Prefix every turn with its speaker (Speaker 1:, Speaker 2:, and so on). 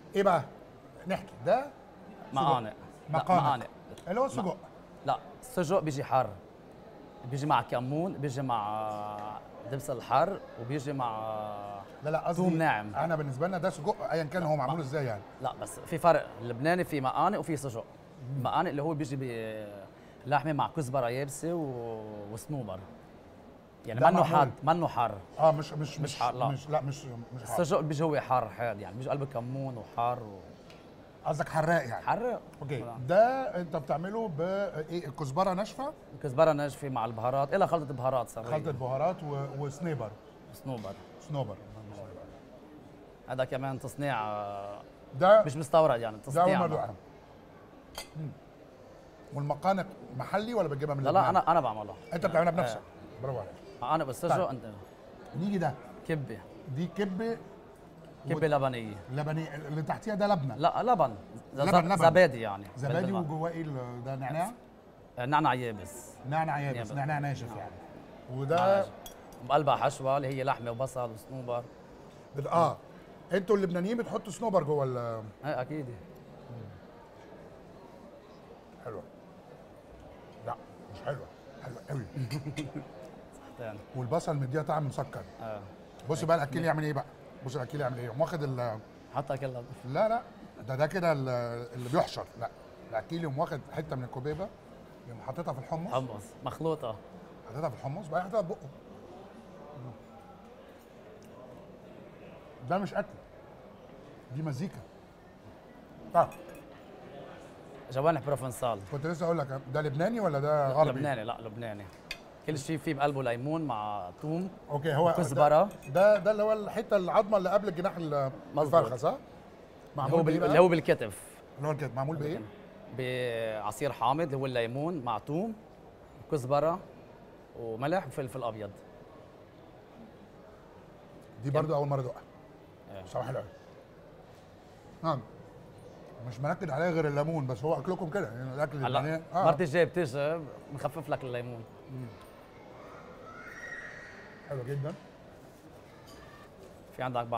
Speaker 1: ايه بقى نحكي ده
Speaker 2: مقانق لا،
Speaker 1: مقانق.
Speaker 2: مقانق
Speaker 1: اللي هو السجق
Speaker 2: لا السجق بيجي حر بيجي مع كمون بيجي مع دبس الحر وبيجي مع
Speaker 1: لا لا قصدي
Speaker 2: ثوم ناعم.
Speaker 1: انا بالنسبه لنا ده سجق ايا كان هو معمول ازاي يعني
Speaker 2: لا بس في فرق اللبناني في مقانق وفي سجق المقانق اللي هو بيجي بلحمه مع كزبره يابسه و... وصنوبر يعني
Speaker 1: ده
Speaker 2: منه
Speaker 1: معمول.
Speaker 2: حاد منه حر
Speaker 1: اه مش مش
Speaker 2: مش حار، لا.
Speaker 1: مش لا مش مش حار
Speaker 2: السجق بيجي هو حار حاد يعني بيجي قلبه كمون وحار و...
Speaker 1: قصدك حراق يعني
Speaker 2: حر
Speaker 1: اوكي
Speaker 2: آه.
Speaker 1: ده انت بتعمله ب ايه الكزبره ناشفه
Speaker 2: كزبره ناشفه مع البهارات الى خلطه بهارات صغيره
Speaker 1: خلطه بهارات و... وسنيبر
Speaker 2: صنوبر
Speaker 1: سنوبر
Speaker 2: هذا كمان تصنيع آه،
Speaker 1: ده
Speaker 2: مش مستورد يعني
Speaker 1: ده اول
Speaker 2: تصنيع
Speaker 1: ما ادوقها مم. والمقانق محلي ولا بتجيبها من
Speaker 2: لا لا
Speaker 1: لبنان؟
Speaker 2: انا انا بعملها
Speaker 1: انت بتعملها بنفسك برافو عليك
Speaker 2: انا بالسجق
Speaker 1: طيب.
Speaker 2: انت
Speaker 1: نيجي ده
Speaker 2: كبه
Speaker 1: دي كبه
Speaker 2: كبه لبنيه
Speaker 1: لبني اللي تحتيها ده لبنه
Speaker 2: لا لبن ز-
Speaker 1: لبن، لبن.
Speaker 2: زبادي يعني
Speaker 1: زبادي
Speaker 2: باللبن.
Speaker 1: وجواه ايه ال- ده نعناع
Speaker 2: نعناع يابس
Speaker 1: نعناع يابس
Speaker 2: يابس.
Speaker 1: نعناع ناشف
Speaker 2: نعم.
Speaker 1: يعني وده
Speaker 2: مقلبها حشوه اللي هي لحمه وبصل وصنوبر
Speaker 1: بت... اه انتوا اللبنانيين بتحطوا صنوبر جوه ال
Speaker 2: ايه اكيد
Speaker 1: حلوه لا مش حلوه حلوه قوي
Speaker 2: يعني
Speaker 1: والبصل مديها طعم مسكر
Speaker 2: اه
Speaker 1: بص بقى الاكيل يعمل ايه بقى بص الاكيل يعمل ايه يقوم واخد ال...
Speaker 2: حتى كلها
Speaker 1: لا لا ده ده كده ال- اللي بيحشر لا الاكيل يقوم واخد حته من الكوبيبه يقوم حاططها في الحمص
Speaker 2: حمص مخلوطه
Speaker 1: حاططها في الحمص بقى حاططها في بقه ده مش اكل دي مزيكا طب
Speaker 2: جوانح بروفنسال
Speaker 1: كنت لسه اقول لك ده لبناني ولا ده غربي؟
Speaker 2: لبناني لا لبناني كل شيء فيه بقلبه ليمون مع ثوم
Speaker 1: اوكي هو
Speaker 2: كزبرة.
Speaker 1: ده, ده ده اللي هو الحته العظمه اللي قبل الجناح ال-
Speaker 2: مظبوط.
Speaker 1: الفرخه صح؟
Speaker 2: اللي
Speaker 1: بإيه
Speaker 2: هو بال-
Speaker 1: بقى؟
Speaker 2: اللي هو بالكتف
Speaker 1: اللي هو كده معمول بايه؟
Speaker 2: بعصير حامض اللي هو الليمون مع ثوم وكزبره وملح وفلفل ابيض
Speaker 1: دي برضو اول مره ادوقها
Speaker 2: إيه.
Speaker 1: بصراحه حلوه قوي نعم مش منكد عليها غير الليمون بس هو اكلكم كده يعني الاكل
Speaker 2: هلا
Speaker 1: اللبناني اه
Speaker 2: مرتي الجاي بتيجي بنخفف لك الليمون
Speaker 1: حلو جدا
Speaker 2: في عندك